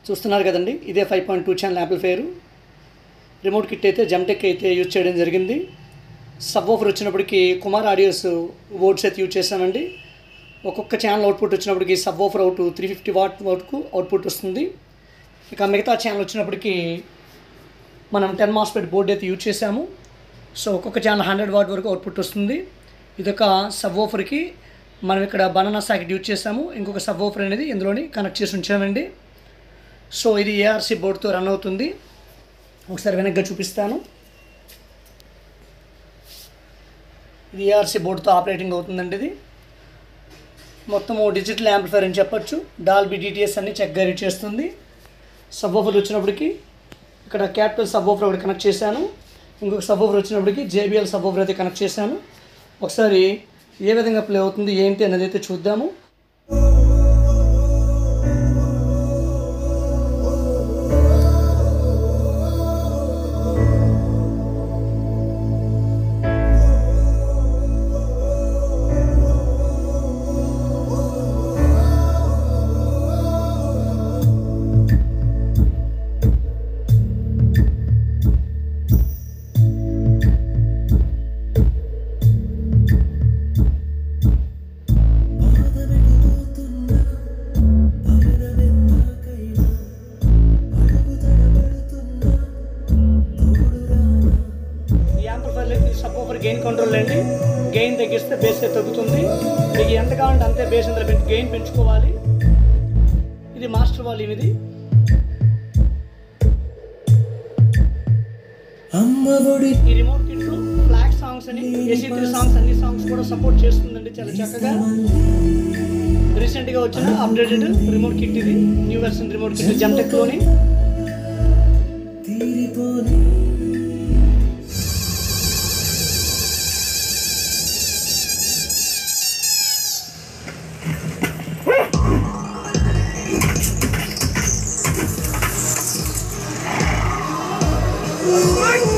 చూస్తున్నారు కదండి ఇదే five point two channel amplifier remote kit అయితే జమ్టెక్ అయితే యూజ్ చేయడం జరిగింది సబ్ ఆఫర్ వచ్చినప్పటికి కుమార్ ఆడియోస్ బోర్డ్స్ అయితే యూజ్ చేశానండి ఒక్కొక్క ఛానల్ అవుట్పుట్ వచ్చినప్పటికి subwoofer out three fifty watt అవుట్కు అవుట్పుట్ వస్తుంది ఇక మిగతా ఛానల్ వచ్చినప్పటికి మనం టెన్ మాస్పెట్ బోర్డ్ అయితే యూజ్ చేసాము సో ఒక్కొక్క ఛానల్ హండ్రెడ్ వాట్ వరకు అవుట్పుట్ వస్తుంది ఇదొక సబ్ ఆఫర్కి మనం ఇక్కడ బనానా సాకెట్ యూజ్ చేసాము ఇంకొక సబ్ ఆఫర్ అనేది ఇందులోని కనెక్ట్ చేసి ఉంచామండి సో ఇది ఏఆర్సీ బోర్డ్తో రన్ అవుతుంది ఒకసారి వెనక్గా చూపిస్తాను ఇది ఏఆర్సీ బోర్డ్తో ఆపరేటింగ్ అవుతుందండి ఇది మొత్తము డిజిటల్ యాంప్లిఫైర్ అని చెప్పొచ్చు డాల్బీ డిటిఎస్ అన్ని చక్కగా రీడ్ చేస్తుంది సబ్ ఆఫర్ వచ్చినప్పటికి ఇక్కడ క్యాపిటల్ సబ్ ఆఫర్ ఒకటి కనెక్ట్ చేశాను ఇంకొక సబ్ ఆఫర్ వచ్చినప్పటికి జేబిఎల్ సబ్ ఆఫర్ అయితే కనెక్ట్ చేశాను ఒకసారి ఏ విధంగా ప్లే అవుతుంది ఏంటి అనేది అయితే చూద్దాము ఈ యాంప్లిఫైర్లో ఈ సబ్ ఆఫర్ గెయిన్ కంట్రోల్ అండి గెయిన్ తగ్గిస్తే బేస్ అయితే తగ్గుతుంది మీకు ఎంత కావాలంటే అంతే బేస్ ఇందులో పెంచు గెయిన్ పెంచుకోవాలి ఇది మాస్టర్ వాల్యూమ్ ఇది ఈ రిమోట్ కిట్ ఫ్లాగ్ సాంగ్స్ అని ఏసీ త్రీ సాంగ్స్ అన్ని సాంగ్స్ కూడా సపోర్ట్ చేస్తుందండి చాలా చక్కగా రీసెంట్గా వచ్చిన అప్డేటెడ్ రిమోట్ కిట్ ఇది న్యూ వెర్షన్ రిమోట్ కిట్ జమ్టెక్లోని What?